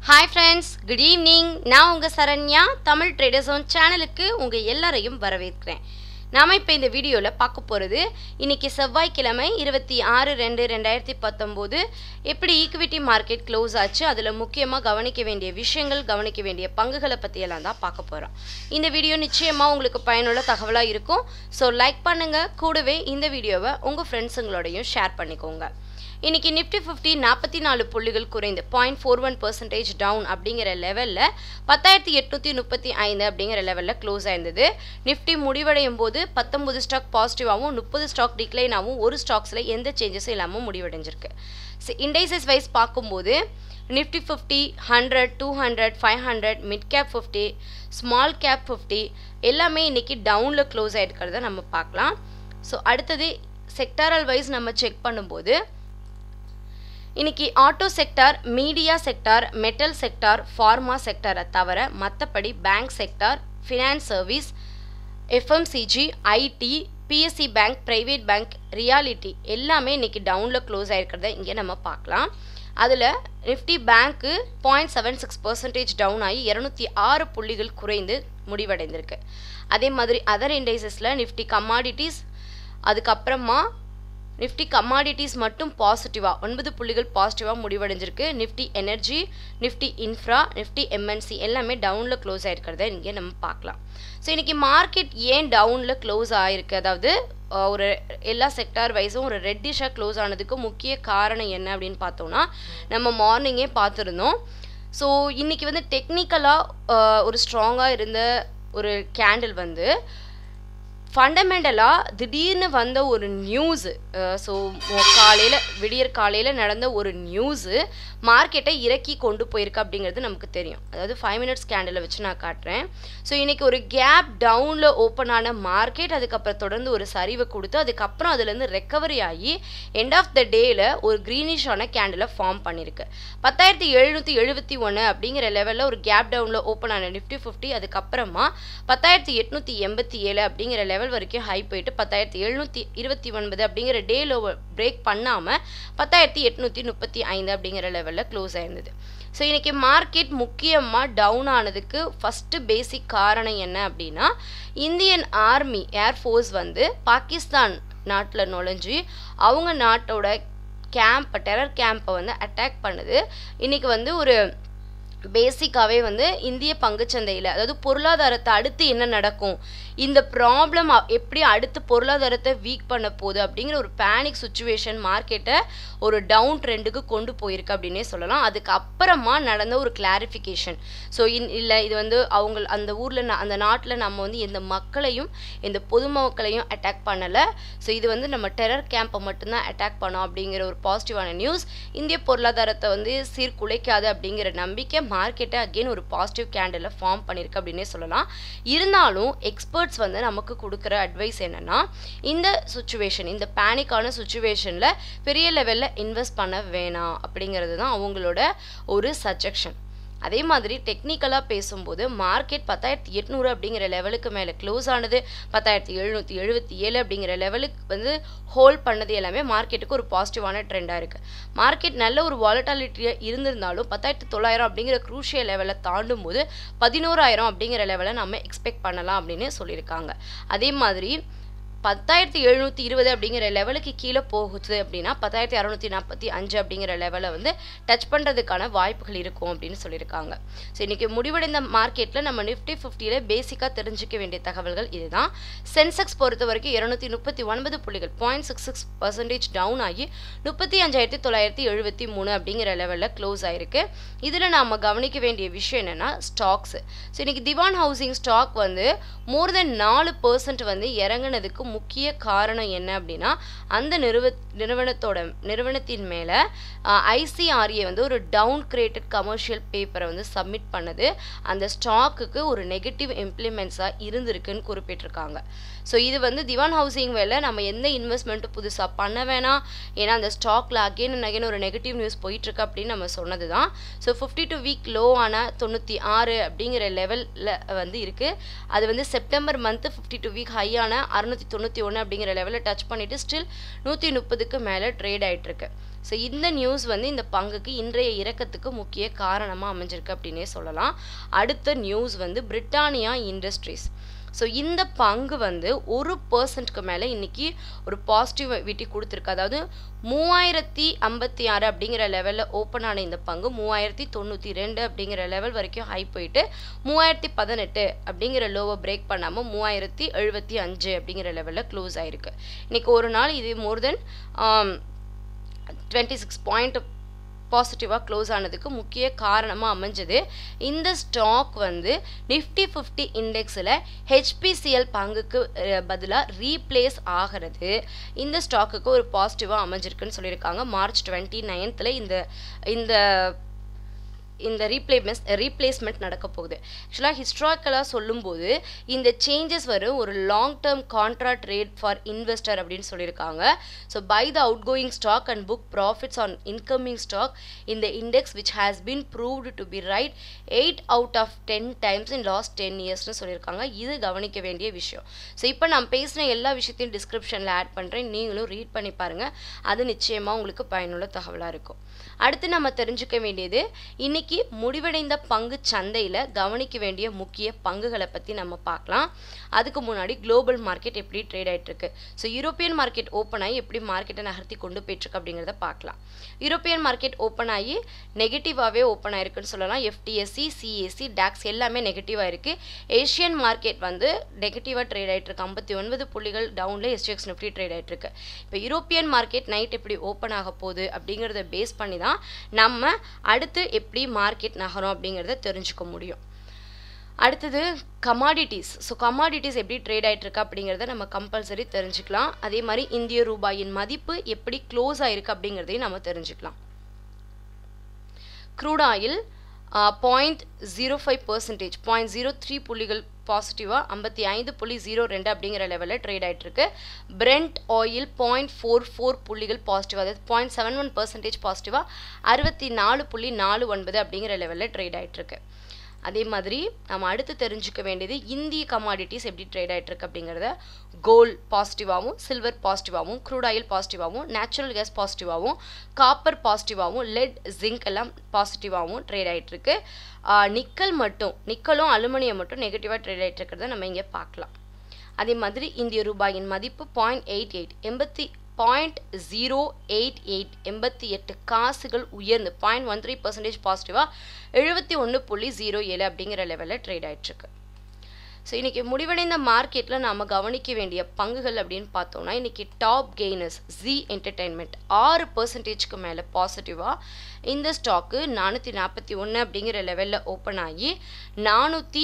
hi friends good evening நான் உங்கள் Saranya Tamil traders own சேனலுக்கு உங்கள் எல்லாரையும் வரவேற்கிறேன் நாம் இப்போ இந்த வீடியோவில் பார்க்க போகிறது இன்றைக்கி செவ்வாய்க்கிழமை இருபத்தி ஆறு ரெண்டு ரெண்டாயிரத்தி பத்தொம்போது எப்படி ஈக்விட்டி மார்க்கெட் க்ளோஸ் ஆச்சு அதில் முக்கியமாக கவனிக்க வேண்டிய விஷயங்கள் கவனிக்க வேண்டிய பங்குகளை பற்றியெல்லாம் தான் பார்க்க போகிறோம் இந்த வீடியோ நிச்சயமாக உங்களுக்கு பயனுள்ள தகவலாக இருக்கும் ஸோ லைக் பண்ணுங்கள் கூடவே இந்த வீடியோவை உங்கள் ஃப்ரெண்ட்ஸுங்களோடையும் ஷேர் பண்ணிக்கோங்க இன்னைக்கு நிஃப்டி ஃபிஃப்டி நாற்பத்தி நாலு புள்ளிகள் குறைந்து point four one percentage down அப்படிங்கிற லெவலில் பத்தாயிரத்தி எட்நூற்றி முப்பத்தி ஐந்து அப்படிங்கிற லெவலில் க்ளோஸ் ஆயிருந்தது நிஃப்டி முடிவடையும் போது பத்தொம்பது ஸ்டாக் பாசிட்டிவாகவும் முப்பது ஸ்டாக் டிக்ளைனாகவும் ஒரு ஸ்டாக்ஸில் எந்த சேஞ்சஸும் இல்லாமல் முடிவடைஞ்சிருக்கு ஸோ இண்டைசஸ் வைஸ் பார்க்கும்போது Nifty fifty hundred two hundred five hundred mid cap fifty small cap fifty எல்லாமே இன்றைக்கி டவுனில் க்ளோஸ் ஆகிருக்கிறத நம்ம பார்க்கலாம் ஸோ அடுத்தது செக்டாரல் வைஸ் நம்ம செக் பண்ணும்போது இன்னைக்கு auto sector media sector metal sector pharma செக்டாரை தவிர மற்றபடி bank sector finance service FMCG IT PSC bank private bank reality எல்லாமே இன்னைக்கு டவுனில் க்ளோஸ் ஆகிருக்கிறத இங்கே நம்ம பார்க்கலாம் அதில் Nifty bank point seven six percentage down ஆகி இரநூத்தி ஆறு புள்ளிகள் குறைந்து முடிவடைந்திருக்கு அதே மாதிரி அதர் இண்டைசஸில் நிஃப்டி கமாடிட்டிஸ் அதுக்கப்புறமா நிஃப்டி கமாடிட்டிஸ் மட்டும் பாசிட்டிவாக ஒன்பது புள்ளிகள் பாசிட்டிவாக முடிவடைஞ்சிருக்கு Nifty energy Nifty infra Nifty MNC எல்லாமே டவுனில் க்ளோஸ் ஆகிருக்கிறத இங்கே நம்ம பார்க்கலாம் ஸோ இன்றைக்கி மார்க்கெட் ஏன் டவுனில் க்ளோஸ் ஆகிருக்கு அதாவது ஒரு எல்லா செக்டார் வைஸும் ஒரு ரெட்டிஷாக க்ளோஸ் ஆனதுக்கு முக்கிய காரணம் என்ன அப்படின்னு பார்த்தோம்னா நம்ம மார்னிங்கே பார்த்துருந்தோம் ஸோ இன்றைக்கி வந்து டெக்னிக்கலாக ஒரு ஸ்ட்ராங்காக இருந்த ஒரு கேண்டில் வந்து ஃபண்டமெண்டலாக திடீர்னு வந்த ஒரு நியூஸு ஸோ காலையில் விடியற் காலையில் நடந்த ஒரு நியூஸு மார்க்கெட்டை இறக்கி கொண்டு போயிருக்கு அப்படிங்கிறது நமக்கு தெரியும் அதாவது ஃபைவ் மினிட்ஸ் கேண்டில் வச்சு நான் காட்டுறேன் ஸோ இன்றைக்கி ஒரு கேப் டவுனில் ஓப்பன் ஆன மார்க்கெட் அதுக்கப்புறம் தொடர்ந்து ஒரு சரிவை கொடுத்து அதுக்கப்புறம் அதுலேருந்து ரெக்கவரி ஆகி எண்ட் ஆஃப் த டேயில் ஒரு க்ரீனிஷான கேண்டிலை ஃபார்ம் பண்ணியிருக்கு பத்தாயிரத்தி எழுநூற்றி எழுபத்தி ஒன்று அப்படிங்கிற லெவலில் ஒரு கேப் டவுனில் ஓப்பன் ஆன நிஃப்டி ஃபிஃப்டி அதுக்கப்புறமா பத்தாயிரத்தி எட்நூற்றி எண்பத்தி ஏழு அப்படிங்கிற லெவல் லெவல் வரைக்கும் ஹை போயிட்டு பத்தாயிரத்தி எழுநூற்றி இருபத்தி ஒன்பது அப்படிங்கிற டே லோ பிரேக் பண்ணாமல் பத்தாயிரத்தி எட்நூற்றி முப்பத்தி ஐந்து அப்படிங்கிற லெவலில் க்ளோஸ் ஆயிருந்தது ஸோ இன்றைக்கி மார்க்கெட் முக்கியமாக டவுன் ஆனதுக்கு ஃபஸ்ட்டு பேசிக் காரணம் என்ன அப்படின்னா இந்தியன் ஆர்மி ஏர்ஃபோர்ஸ் வந்து பாகிஸ்தான் நாட்டில் நுழைஞ்சு அவங்க நாட்டோட கேம்ப்பை டெரர் கேம்பை வந்து அட்டாக் பண்ணுது இன்றைக்கி வந்து ஒரு பேசிக்காகவே வந்து இந்திய பங்குச்சந்தையில் அதாவது பொருளாதாரத்தை அடுத்து என்ன நடக்கும் இந்த ப்ராப்ளம் எப்படி அடுத்து பொருளாதாரத்தை வீக் பண்ண போகுது அப்படிங்கிற ஒரு பேனிக் சுச்சுவேஷன் மார்க்கெட்டை ஒரு டவுன் ட்ரெண்டுக்கு கொண்டு போயிருக்கு அப்படின்னே சொல்லலாம் அதுக்கு அப்புறமா நடந்த ஒரு கிளாரிஃபிகேஷன் ஸோ இன் இல்லை இது வந்து அவங்க அந்த ஊரில் அந்த நாட்டில் நம்ம வந்து எந்த மக்களையும் எந்த பொதுமக்களையும் அட்டாக் பண்ணலை ஸோ இது வந்து நம்ம டெரர் கேம்பை மட்டும்தான் அட்டாக் பண்ணோம் அப்படிங்கிற ஒரு பாசிட்டிவான நியூஸ் இந்திய பொருளாதாரத்தை வந்து சீர்குலைக்காது அப்படிங்கிற நம்பிக்கை மார்க்கெட்டை அகெயின் ஒரு பாசிட்டிவ் கேண்டில் ஃபார்ம் பண்ணியிருக்கு அப்படின்னே சொல்லலாம் இருந்தாலும் எக்ஸ்பர்ட்ஸ் வந்து நமக்கு கொடுக்குற அட்வைஸ் என்னென்னா இந்த சுச்சுவேஷன் இந்த பேனிக்கான சுச்சுவேஷனில் பெரிய லெவலில் இன்வெஸ்ட் பண்ண வேணாம் அப்படிங்கிறது தான் அவங்களோட ஒரு சஜெக்ஷன் அதே மாதிரி டெக்னிக்கலாக பேசும்போது மார்க்கெட் பத்தாயிரத்தி எட்நூறு அப்படிங்கிற லெவலுக்கு மேலே க்ளோஸ் ஆனது பத்தாயிரத்தி எழுநூற்றி எழுபத்தி ஏழு அப்படிங்கிற லெவலுக்கு வந்து ஹோல்ட் பண்ணது எல்லாமே மார்க்கெட்டுக்கு ஒரு பாசிட்டிவான ட்ரெண்டாக இருக்குது மார்க்கெட் நல்ல ஒரு வாலட்டாலிட்டியாக இருந்திருந்தாலும் பத்தாயிரத்தி தொள்ளாயிரம் அப்படிங்கிற குரூஷியல் லெவலில் தாண்டும் போது பதினோராயிரம் அப்படிங்கிற லெவலை நம்ம எக்ஸ்பெக்ட் பண்ணலாம் அப்படின்னு சொல்லியிருக்காங்க அதே மாதிரி பத்தாயிரத்தி எழுநூற்றி இருபது அப்படிங்கிற லெவலுக்கு கீழே போகுது அப்படின்னா பத்தாயிரத்தி அறநூற்றி நாற்பத்தி அஞ்சு அப்படிங்கிற லெவலை வந்து டச் பண்ணுறதுக்கான வாய்ப்புகள் இருக்கும் அப்படின்னு சொல்லியிருக்காங்க ஸோ இன்றைக்கி முடிவடைந்த மார்க்கெட்டில் நம்ம நிஃப்டி ஃபிஃப்டியில் பேசிக்காக தெரிஞ்சிக்க வேண்டிய தகவல்கள் இதுதான் சென்செக்ஸ் பொறுத்த வரைக்கும் இரநூத்தி முப்பத்தி ஒன்பது புள்ளிகள் point six six percentage down ஆகி முப்பத்தி அஞ்சாயிரத்தி தொள்ளாயிரத்தி எழுபத்தி மூணு அப்படிங்கிற லெவலில் க்ளோஸ் ஆயிருக்கு இதில் நாம் கவனிக்க வேண்டிய விஷயம் என்னென்னா ஸ்டாக்ஸ் ஸோ இன்றைக்கி திவான் ஹவுசிங் ஸ்டாக் வந்து மோர் தென் நாலு பர்சன்ட் வந்து இறங்குனதுக்கு முக்கிய காரணம் என்ன அப்படின்னா அந்த நிறுவ நிறுவனத்தோட நிறுவனத்தின் மேலே ஐசிஆர்ஏ வந்து ஒரு டவுன் கிரியேட்டட் கமர்ஷியல் பேப்பரை வந்து சப்மிட் பண்ணது அந்த ஸ்டாக்குக்கு ஒரு நெகட்டிவ் இம்ப்ளிமெண்ட்ஸாக இருந்திருக்குன்னு குறிப்பிட்டிருக்காங்க ஸோ இது வந்து திவான் ஹவுசிங் வேலை நம்ம எந்த இன்வெஸ்ட்மெண்ட்டும் புதுசாக பண்ண வேணாம் ஏன்னா அந்த ஸ்டாக்கில் அகெயின் அண்ட் அகெயின் ஒரு நெகட்டிவ் நியூஸ் போயிட்டுருக்கு அப்படின்னு நம்ம சொன்னது தான் so fifty two week low ஆன தொண்ணூற்றி ஆறு அப்படிங்கிற லெவலில் வந்து இருக்குது அது வந்து September month fifty two week ஹையான அறுநூற்றி தொண்ணூற்றி ஒன்று அப்படிங்கிற லெவலில் டச் பண்ணிவிட்டு ஸ்டில் நூற்றி முப்பதுக்கு மேலே ட்ரேட் ஆகிட்டுருக்கு ஸோ இந்த நியூஸ் வந்து இந்த பங்குக்கு இன்றைய இறக்கத்துக்கு முக்கிய காரணமாக அமைஞ்சிருக்கு அப்படின்னே சொல்லலாம் அடுத்த நியூஸ் வந்து பிரிட்டானியா இண்டஸ்ட்ரீஸ் ஸோ இந்த பங்கு வந்து ஒரு பர்சன்ட்க்கு மேலே இன்னைக்கு ஒரு பாசிட்டிவிட்டி கொடுத்துருக்கு அதாவது மூவாயிரத்தி ஐம்பத்தி ஆறு அப்படிங்கிற லெவலில் ஓப்பன் ஆன இந்த பங்கு மூவாயிரத்தி தொண்ணூற்றி ரெண்டு அப்படிங்கிற லெவல் வரைக்கும் ஹை போயிட்டு மூவாயிரத்தி பதினெட்டு அப்படிங்கிற லோவை பிரேக் பண்ணாமல் மூவாயிரத்தி எழுபத்தி அஞ்சு அப்படிங்கிற லெவலில் க்ளோஸ் ஆயிருக்கு இன்னைக்கு ஒரு நாள் இது more then twenty six point பாசிட்டிவாக க்ளோஸ் ஆனதுக்கு முக்கிய காரணமாக அமைஞ்சது இந்த ஸ்டாக் வந்து நிஃப்டி ஃபிஃப்டி இண்டெக்ஸில் ஹெச்பிசிஎல் பங்குக்கு பதிலாக ரீப்ளேஸ் ஆகிறது இந்த ஸ்டாக்குக்கு ஒரு பாசிட்டிவாக அமைஞ்சிருக்குன்னு சொல்லியிருக்காங்க மார்ச் டுவெண்ட்டி நைன்த்தில் இந்த இந்த இந்த ரீப்ளேமெஸ் ரீப்ளேஸ்மெண்ட் நடக்க போகுது ஆக்சுவலாக ஹிஸ்ட்ராக்கலாக சொல்லும்போது இந்த சேஞ்சஸ் வரும் ஒரு long term contract rate for investor அப்படின்னு சொல்லியிருக்காங்க so buy the outgoing stock and book profits on incoming stock இந்த index which has been proved to be right eight out of ten times in last ten இயர்ஸ்னு சொல்லியிருக்காங்க இது கவனிக்க வேண்டிய விஷயம் so இப்போ நான் பேசின எல்லா விஷயத்தையும் டிஸ்கிரிப்ஷனில் ஆட் பண்ணுறேன் நீங்களும் ரீட் பண்ணி பாருங்கள் அது நிச்சயமாக உங்களுக்கு பயனுள்ள தகவலாக இருக்கும் அடுத்து நம்ம தெரிஞ்சுக்க வேண்டியது இன்னைக்கு முடிவடைந்த பங்கு சந்தையில் கவனிக்க வேண்டிய முக்கிய பங்குகளை பற்றி நம்ம பார்க்கலாம் அதுக்கு முன்னாடி குளோபல் மார்க்கெட் எப்படி ட்ரேட் ஆகிட்டு இருக்கு ஸோ யூரோப்பியன் மார்க்கெட் ஓப்பன் ஆகி எப்படி மார்க்கெட்டை நகர்த்தி கொண்டு போயிட்டுருக்கு அப்படிங்கிறத பார்க்கலாம் யூரோப்பியன் மார்க்கெட் ஓப்பன் ஆகி நெகட்டிவாகவே ஓப்பன் ஆயிருக்குன்னு சொல்லலாம் எஃப்டிஎஸ்சி சிஏசி டாக்ஸ் எல்லாமே நெகட்டிவாக இருக்குது ஏஷியன் மார்க்கெட் வந்து நெகட்டிவாக ட்ரேட் ஆகிட்டு இருக்கு ஐம்பத்தி ஒன்பது புள்ளிகள் டவுனில் எஸ்டிஎக்ஸ் நிஃப்டி ட்ரேட் ஆகிட்டு இருக்கு இப்போ யூரோப்பியன் மார்க்கெட் நைட் எப்படி ஓப்பன் ஆக போகுது அப்படிங்கிறத பேஸ் பண்ணி தான் நம்ம அடுத்து எப்படி மார்க்கெட் நகரும் அப்படிங்கிறத தெரிஞ்சுக்க முடியும் அடுத்தது கமாடிட்டிஸ் ஸோ கமாடிட்டிஸ் எப்படி ட்ரேட் ஆகிட்டு இருக்கு அப்படிங்கிறத நம்ம கம்பல்சரி தெரிஞ்சுக்கலாம் அதே மாதிரி இந்திய ரூபாயின் மதிப்பு எப்படி க்ளோஸ் ஆயிருக்கு அப்படிங்கிறதையும் நம்ம தெரிஞ்சுக்கலாம் crude oil point zero five percentage point zero three புள்ளிகள் பாசிட்டிவாக ஐம்பத்தி ஐந்து புள்ளி ஜீரோ ரெண்டு அப்படிங்கிற லெவலில் ட்ரேட் ஆகிட்டு இருக்கு Brent oil point four four புள்ளிகள் பாசிட்டிவாக அதாவது பாயிண்ட் செவன் ஒன் பர்சன்டேஜ் பாசிட்டிவாக அறுபத்தி நாலு புள்ளி நாலு ஒன்பது அப்படிங்கிற லெவலில் ட்ரேட் ஆகிட்டு இருக்கு அதே மாதிரி நம்ம அடுத்து தெரிஞ்சுக்க வேண்டியது இந்திய கமாடிட்டிஸ் எப்படி ட்ரேட் ஆகிட்டு இருக்கு அப்படிங்கிறத கோல்ட் பாசிட்டிவாகவும் சில்வர் பாசிட்டிவாகவும் க்ரூட் ஆயில் பாசிட்டிவாகவும் நேச்சுரல் கேஸ் பாசிட்டிவாகவும் காப்பர் பாசிட்டிவாகவும் லெட் ஜிங்க் எல்லாம் பாசிட்டிவாகவும் ட்ரேட் ஆகிட்டு இருக்கு நிக்கல் மட்டும் நிக்கலும் அலுமினியம் மட்டும் நெகட்டிவாக ட்ரேட் ஆகிட்டு இருக்கிறத நம்ம இங்கே பார்க்கலாம் அதே மாதிரி இந்திய ரூபாயின் மதிப்பு பாயிண்ட் எயிட் எயிட் எண்பத்தி பாயிண்ட் ஜீரோ எயிட் எயிட் எண்பத்தி எட்டு காசுகள் உயர்ந்து பாயிண்ட் ஒன் த்ரீ பர்சன்டேஜ் பாசிட்டிவாக எழுபத்தி ஒன்று புள்ளி ஜீரோ ஏழு அப்படிங்கிற லெவலில் ட்ரேட் ஆகிட்டுருக்கு ஸோ இன்றைக்கி முடிவடைந்த மார்க்கெட்டில் நாம் கவனிக்க வேண்டிய பங்குகள் அப்படின்னு பார்த்தோம்னா இன்றைக்கி டாப் கெய்னர்ஸ் ஜி என்டர்டெயின்மெண்ட் ஆறு பர்சன்டேஜ்க்கு மேலே பாசிட்டிவாக இந்த ஸ்டாக்கு நானூற்றி நாற்பத்தி ஒன்று அப்படிங்கிற லெவலில் ஓப்பன் ஆகி நானூற்றி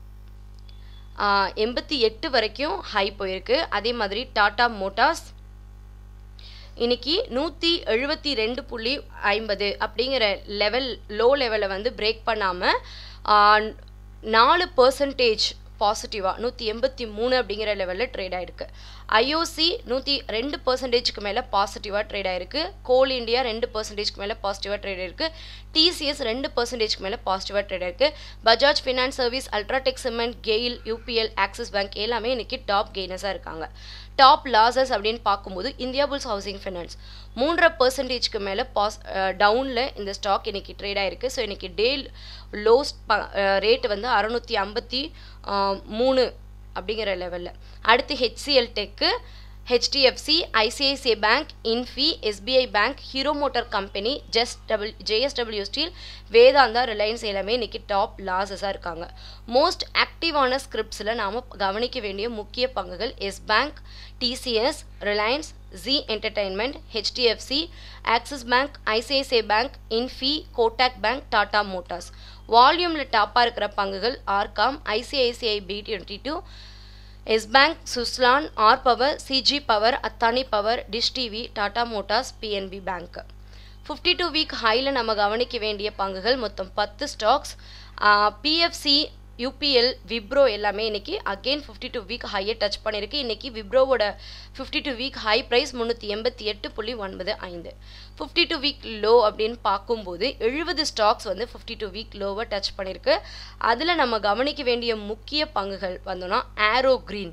எண்பத்தி எட்டு வரைக்கும் ஹை போயிருக்கு அதே மாதிரி டாடா மோட்டார்ஸ் இன்னைக்கு நூற்றி எழுபத்தி ரெண்டு புள்ளி ஐம்பது அப்படிங்கிற லெவல் லோ லெவலை வந்து பிரேக் பண்ணாமல் நாலு பர்சன்டேஜ் பாசிட்டிவாக நூற்றி எண்பத்தி மூணு அப்படிங்கிற லெவலில் ட்ரேட் ஆகிருக்கு ஐஓசி நூற்றி ரெண்டு பர்சன்டேஜ்க்கு மேலே பாசிட்டிவாக ட்ரேட் ஆயிருக்கு கோல் இந்தியா ரெண்டு பர்சன்டேஜ்க்கு மேலே பாசிட்டிவாக ட்ரேட் ஆயிருக்கு டிசிஎஸ் ரெண்டு பர்சன்டேஜ்க்கு மேலே பாசிட்டிவாக ட்ரேட் ஆயிருக்கு Bajaj finance service UltraTech cement GAIL UPL Axis bank எல்லாமே இன்னைக்கு டாப் கெய்னர்ஸாக இருக்காங்க டாப் லாசஸ் அப்படின்னு பார்க்கும்போது இந்தியா புல்ஸ் ஹவுசிங் ஃபைனான்ஸ் மூன்றரை பர்சன்டேஜ்க்கு மேலே பாஸ் டவுனில் இந்த ஸ்டாக் இன்னைக்கு ட்ரேட் ஆயிருக்கு ஸோ இன்னைக்கு டே லோஸ்ட் ரேட் வந்து அறுநூற்றி ஐம்பத்தி மூணு அப்படிங்கிற லெவலில் அடுத்து HCL tech HDFC ICICI bank Infy SBI bank Hero motor company just double JSW steel Vedanta Reliance எல்லாமே இன்னைக்கு டாப் லாஸஸாக இருக்காங்க மோஸ்ட் ஆக்டிவான ஸ்கிரிப்ட்ஸில் நாம் கவனிக்க வேண்டிய முக்கிய பங்குகள் yes bank TCS Reliance Zee entertainment HDFC Axis bank ICICI bank Infy Kotak bank Tata motors வால்யூமில் டாப்பாக இருக்கிற பங்குகள் RCom ICICI P twenty two yes bank Suzlon R power CG power Adani power dish TV Tata motors PNB bank fifty two week ஹையில் நம்ம கவனிக்க வேண்டிய பங்குகள் மொத்தம் பத்து ஸ்டாக்ஸ் பிஎஃப்சி யூபிஎல் விப்ரோ எல்லாமே இன்னைக்கு அகெயின் ஃபிஃப்டி டூ வீக் ஹையை டச் பண்ணியிருக்கு இன்னைக்கு விப்ரோவோட fifty two week high price முந்நூற்றி எண்பத்தி எட்டு புள்ளி ஒன்பது ஐந்து ஃபிஃப்டி டூ வீக் லோ அப்படின்னு பார்க்கும்போது எழுபது ஸ்டாக்ஸ் வந்து ஃபிஃப்டி டூ வீக் லோவை டச் பண்ணியிருக்கு அதில் நம்ம கவனிக்க வேண்டிய முக்கிய பங்குகள் வந்தோம்னா ஆரோ க்ரீன்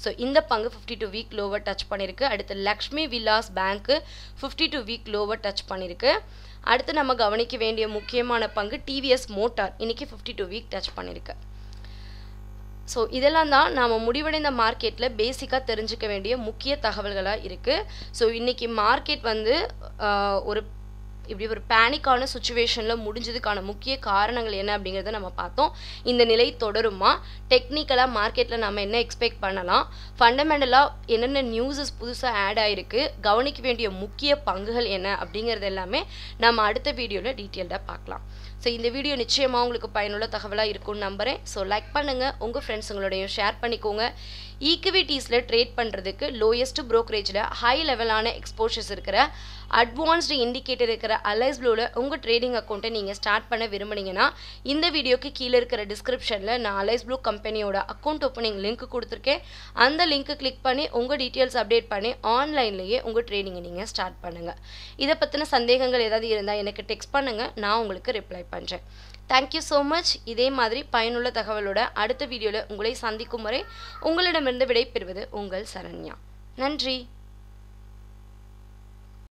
ஸோ இந்த பங்கு fifty two week lower touch பண்ணியிருக்கு அடுத்து Lakshmi Vilas bank fifty two week lower touch பண்ணியிருக்கு அடுத்து நம்ம கவனிக்க வேண்டிய முக்கியமான பங்கு டிவிஎஸ் மோட்டார் இன்னைக்கு ஃபிஃப்டி டூ வீக் டச் பண்ணியிருக்கு ஸோ இதெல்லாம் தான் நாம் முடிவடைந்த மார்க்கெட்டில் பேசிக்காக தெரிஞ்சுக்க வேண்டிய முக்கிய தகவல்களாக இருக்குது ஸோ இன்றைக்கி மார்க்கெட் வந்து ஆஹ், ஒரு இப்படி ஒரு பேனிக்கான சுச்சுவேஷனில் முடிஞ்சதுக்கான முக்கிய காரணங்கள் என்ன அப்படிங்கிறத நம்ம பார்த்தோம் இந்த நிலை தொடருமா டெக்னிக்கலாக மார்க்கெட்டில் நம்ம என்ன எக்ஸ்பெக்ட் பண்ணலாம் ஃபண்டமெண்டலாக என்னென்ன நியூஸஸ் புதுசாக ஆட் ஆகிருக்கு கவனிக்க வேண்டிய முக்கிய பங்குகள் என்ன அப்படிங்கிறது எல்லாமே நம்ம அடுத்த வீடியோவில் டீட்டெயில்டாக பார்க்கலாம் ஸோ இந்த வீடியோ நிச்சயமாக உங்களுக்கு பயனுள்ள தகவலாக இருக்கும்னு நம்புகிறேன் ஸோ லைக் பண்ணுங்கள் உங்கள் ஃப்ரெண்ட்ஸுங்களோடையும் ஷேர் பண்ணிக்கோங்க ஈக்விட்டீஸில் ட்ரேட் பண்ணுறதுக்கு லோயஸ்ட் ப்ரோக்கரேஜில் ஹை லெவலான எக்ஸ்போஷர்ஸ் இருக்கிற அட்வான்ஸ்டு இண்டிகேட்டர் இருக்கிற அலைஸ் ப்ளூவில் உங்கள் ட்ரேடிங் அக்கௌண்ட்டை நீங்கள் ஸ்டார்ட் பண்ண விரும்புனீங்கன்னா இந்த வீடியோக்கு கீழே இருக்கிற டிஸ்கிரிப்ஷனில் நான் அலைஸ் ப்ளூ கம்பெனியோட அக்கௌண்ட் ஓப்பனிங் லிங்க் கொடுத்துருக்கேன் அந்த லிங்க்கை கிளிக் பண்ணி உங்கள் டீட்டெயில்ஸ் அப்டேட் பண்ணி ஆன்லைன்லேயே உங்கள் ட்ரேடிங்கை நீங்கள் ஸ்டார்ட் பண்ணுங்கள் இதை பற்றின சந்தேகங்கள் ஏதாவது இருந்தால் எனக்கு டெக்ஸ்ட் பண்ணுங்கள் நான் உங்களுக்கு ரிப்ளை பண்ணுறேன் தேங்க்யூ ஸோ மச் இதே மாதிரி பயனுள்ள தகவலோட அடுத்த வீடியோவில் உங்களை சந்திக்கும் வரை உங்களிடமிருந்து விடை பெறுவது உங்கள் சரண்யா நன்றி